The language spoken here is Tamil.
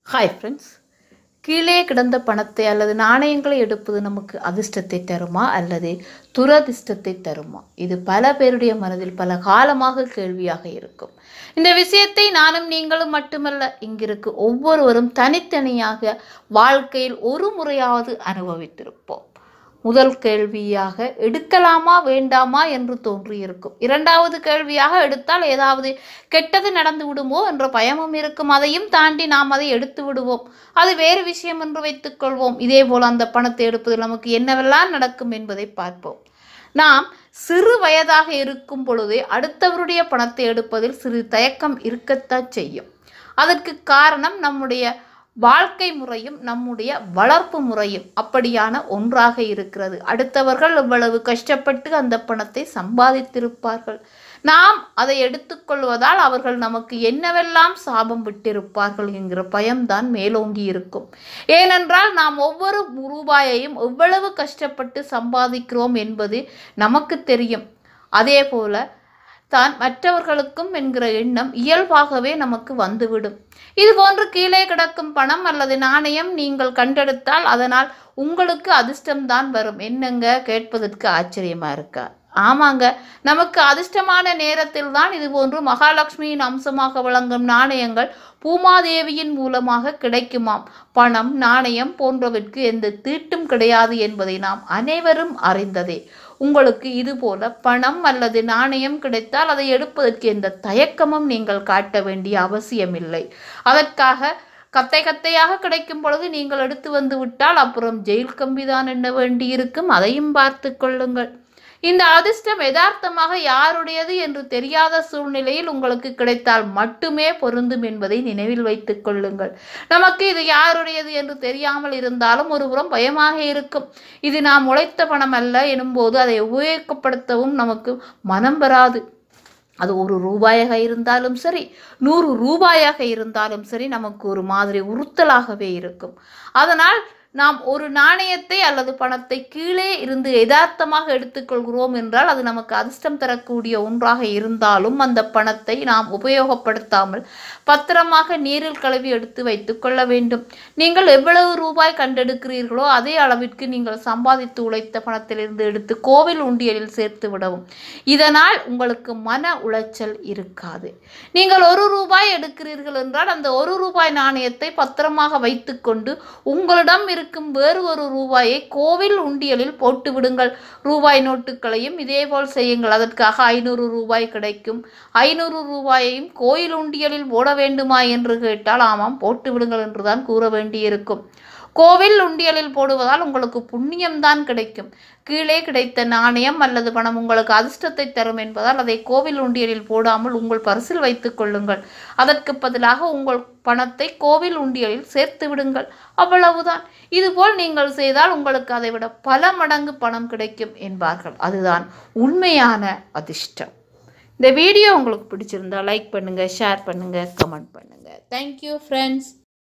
ஹாய் ஃப்ரெண்ட்ஸ் கீழே கிடந்த பணத்தை அல்லது நாணயங்களை எடுப்பது நமக்கு அதிர்ஷ்டத்தை தருமா அல்லது துரதிர்ஷ்டத்தை தருமா இது பல பேருடைய மனதில் பல காலமாக கேள்வியாக இருக்கும் இந்த விஷயத்தை நானும் நீங்களும் மட்டுமல்ல இங்கிருக்கு ஒவ்வொருவரும் தனித்தனியாக வாழ்க்கையில் ஒரு முறையாவது அனுபவித்திருப்போம் முதல் கேள்வியாக எடுக்கலாமா வேண்டாமா என்று தோன்றியிருக்கும் இரண்டாவது கேள்வியாக எடுத்தால் ஏதாவது கெட்டது நடந்து விடுமோ என்ற பயமும் இருக்கும் அதையும் தாண்டி நாம் அதை எடுத்து விடுவோம் அது வேறு விஷயம் என்று வைத்துக்கொள்வோம் இதே போல் அந்த பணத்தை எடுப்பதில் நமக்கு என்னவெல்லாம் நடக்கும் என்பதை பார்ப்போம் நாம் சிறு வயதாக இருக்கும் பொழுதே அடுத்தவருடைய பணத்தை எடுப்பதில் சிறு தயக்கம் இருக்கத்தான் செய்யும் அதற்கு காரணம் நம்முடைய வாழ்க்கை முறையும் நம்முடைய வளர்ப்பு முறையும் அப்படியான ஒன்றாக இருக்கிறது அடுத்தவர்கள் இவ்வளவு கஷ்டப்பட்டு அந்த பணத்தை சம்பாதித்திருப்பார்கள் நாம் அதை எடுத்துக்கொள்வதால் அவர்கள் நமக்கு என்னவெல்லாம் சாபம் விட்டிருப்பார்கள் என்கிற பயம்தான் மேலோங்கி இருக்கும் ஏனென்றால் நாம் ஒவ்வொரு ரூபாயையும் எவ்வளவு கஷ்டப்பட்டு சம்பாதிக்கிறோம் என்பது நமக்கு தெரியும் அதே போல தான் மற்றவர்களுக்கும் என்கிற எண்ணம் இயல்பாகவே நமக்கு வந்துவிடும் இது போன்று கீழே கிடக்கும் பணம் அல்லது நாணயம் நீங்கள் கண்டெடுத்தால் அதனால் உங்களுக்கு அதிர்ஷ்டம்தான் வரும் என்னங்க கேட்பதற்கு ஆச்சரியமா இருக்கா ஆமாங்க நமக்கு அதிர்ஷ்டமான நேரத்தில் தான் இது போன்று மகாலட்சுமியின் அம்சமாக விளங்கும் நாணயங்கள் பூமாதேவியின் மூலமாக கிடைக்குமாம் பணம் நாணயம் போன்றவற்றுக்கு எந்த தீட்டும் கிடையாது என்பதை நாம் அனைவரும் அறிந்ததே உங்களுக்கு இதுபோல பணம் அல்லது நாணயம் கிடைத்தால் அதை எடுப்பதற்கு எந்த தயக்கமும் நீங்கள் காட்ட வேண்டிய அவசியமில்லை அதற்காக கத்தை கத்தையாக கிடைக்கும் பொழுது நீங்கள் எடுத்து வந்து விட்டால் அப்புறம் ஜெயில் கம்பிதான் என்ன வேண்டியிருக்கும் அதையும் பார்த்து கொள்ளுங்கள் இந்த அதிர்ஷ்டம் யதார்த்தமாக யாருடையது என்று தெரியாத சூழ்நிலையில் உங்களுக்கு கிடைத்தால் மட்டுமே பொருந்தும் என்பதை நினைவில் வைத்துக் கொள்ளுங்கள் நமக்கு இது யாருடையது என்று தெரியாமல் இருந்தாலும் ஒருபுறம் பயமாக இருக்கும் இது நாம் உழைத்த பணம் அல்ல எனும்போது அதை உபயோகப்படுத்தவும் நமக்கு மனம் வராது அது ஒரு ரூபாயாக இருந்தாலும் சரி நூறு ரூபாயாக இருந்தாலும் சரி நமக்கு ஒரு மாதிரி உறுத்தலாகவே இருக்கும் அதனால் நாம் ஒரு நாணயத்தை அல்லது பணத்தை கீழே இருந்து யதார்த்தமாக எடுத்துக்கொள்கிறோம் என்றால் அது நமக்கு அதிர்ஷ்டம் தரக்கூடிய ஒன்றாக இருந்தாலும் அந்த பணத்தை நாம் உபயோகப்படுத்தாமல் பத்திரமாக நீரில் கழுவி எடுத்து வைத்துக் கொள்ள வேண்டும் நீங்கள் எவ்வளவு ரூபாய் கண்டெடுக்கிறீர்களோ அதே அளவிற்கு நீங்கள் சம்பாதித்து உழைத்த பணத்திலிருந்து எடுத்து கோவில் உண்டியலில் சேர்த்து விடவும் இதனால் உங்களுக்கு மன உளைச்சல் இருக்காது நீங்கள் ஒரு ரூபாய் எடுக்கிறீர்கள் என்றால் அந்த ஒரு ரூபாய் நாணயத்தை பத்திரமாக வைத்துக்கொண்டு உங்களிடம் இருக்கும் வேறு ஒரு ரூபாயை கோவில் உண்டியலில் போட்டு விடுங்கள் ரூபாய் நோட்டுகளையும் இதேபோல் செய்யுங்கள் அதற்காக ஐநூறு ரூபாய் கிடைக்கும் ஐநூறு ரூபாயையும் கோயில் உண்டியலில் போட வேண்டுமா என்று கேட்டால் ஆமாம் போட்டு விடுங்கள் என்றுதான் கூற வேண்டியிருக்கும் கோவில் உண்டியலில் போடுவதால் உங்களுக்கு புண்ணியம்தான் கிடைக்கும் கீழே கிடைத்த நாணயம் அல்லது பணம் உங்களுக்கு அதிர்ஷ்டத்தை தரும் என்பதால் அதை கோவில் உண்டியலில் போடாமல் உங்கள் பரிசில் வைத்துக் கொள்ளுங்கள் அதற்கு பதிலாக உங்கள் பணத்தை கோவில் உண்டியலில் சேர்த்து விடுங்கள் அவ்வளவுதான் இதுபோல் நீங்கள் செய்தால் உங்களுக்கு அதை விட பல மடங்கு பணம் கிடைக்கும் என்பார்கள் அதுதான் உண்மையான அதிர்ஷ்டம் இந்த வீடியோ உங்களுக்கு பிடிச்சிருந்தா லைக் பண்ணுங்கள் ஷேர் பண்ணுங்கள் கமெண்ட் பண்ணுங்கள் தேங்க்யூ ஃப்ரெண்ட்ஸ்